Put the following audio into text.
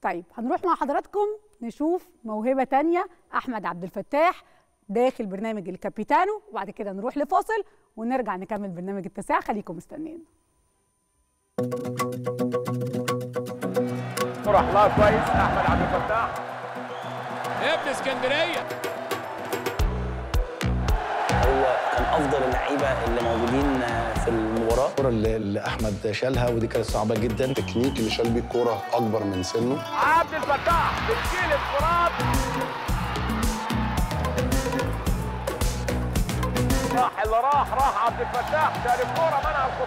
طيب هنروح مع حضراتكم نشوف موهبه تانية احمد عبد الفتاح داخل برنامج الكابيتانو وبعد كده نروح لفاصل ونرجع نكمل برنامج التساع خليكم مستنيين راح الله كويس احمد عبد الفتاح ابن اسكندريه هو كان افضل اللعيبه اللي موجودين في المباراه الكرة اللي اللي احمد شالها ودي كانت صعبه جدا التكنيك اللي شال بيه الكوره اكبر من سنه عبد الفتاح بتشيل الكرات راح اللي راح راح عبد الفتاح شال الكوره منع الكوره